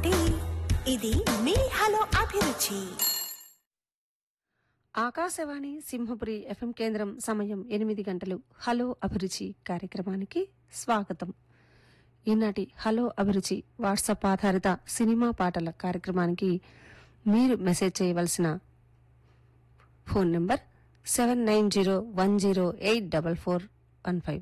కాబట్టి ఇది మీ హలో అభిరుచి ఆకాశవాణి సింహపురి ఎఫ్ఎం కేంద్రం సమయం ఎనిమిది గంటలు హలో అభిరుచి కార్యక్రమానికి స్వాగతం ఈనాటి హలో అభిరుచి వాట్సాప్ ఆధారిత సినిమా పాటల కార్యక్రమానికి మీరు మెసేజ్ చేయవలసిన phone number seven nine zero one zero eight double four one five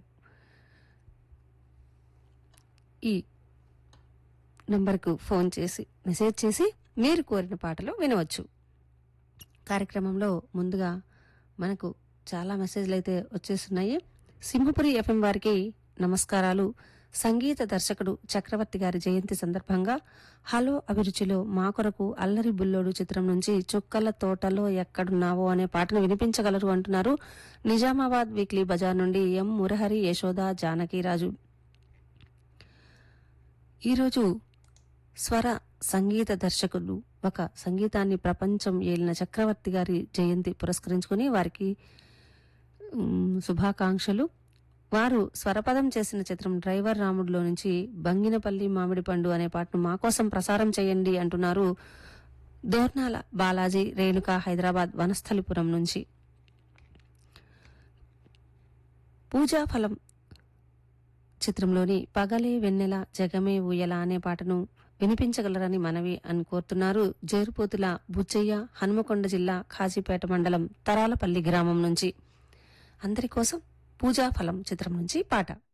ఈ నంబర్కు ఫోన్ చేసి మెసేజ్ చేసి మీరు కోరిన పాటలు వినవచ్చు కార్యక్రమంలో ముందుగా మనకు చాలా మెసేజ్లు అయితే వచ్చేస్తున్నాయి సింహపురి ఎఫ్ఎం వారికి నమస్కారాలు సంగీత దర్శకుడు చక్రవర్తి గారి జయంతి సందర్భంగా హలో అభిరుచిలో మా కొరకు అల్లరి బుల్లోడు చిత్రం నుంచి చుక్కల తోటలో ఎక్కడున్నావో అనే పాటను వినిపించగలరు అంటున్నారు నిజామాబాద్ వీక్లీ బజార్ నుండి ఎం మురహరి యశోద జానకిరాజు ఈరోజు స్వర సంగీత దర్శకుడు ఒక సంగీతాన్ని ప్రపంచం ఏలిన చక్రవర్తి గారి జయంతి పురస్కరించుకుని వారికి ఉమ్, శుభాకాంక్షలు వారు స్వరపదం చేసిన చిత్రం డ్రైవర్ రాముడిలో నుంచి బంగినపల్లి మామిడి పండు అనే పాటను మా కోసం ప్రసారం చేయండి అంటున్నారు దోర్నాల బాలాజీ రేణుక హైదరాబాద్ వనస్థలిపురం నుంచి పూజాఫలం చిత్రంలోని పగలే వెన్నెల జగమే ఊయల అనే పాటను వినిపించగలరని మనవి అని కోరుతున్నారు జేరుపోతుల బుచ్చయ్య హనుమకొండ జిల్లా ఖాజీపేట మండలం తరాలపల్లి గ్రామం నుంచి అందరి కోసం పూజాఫలం చిత్రం నుంచి పాట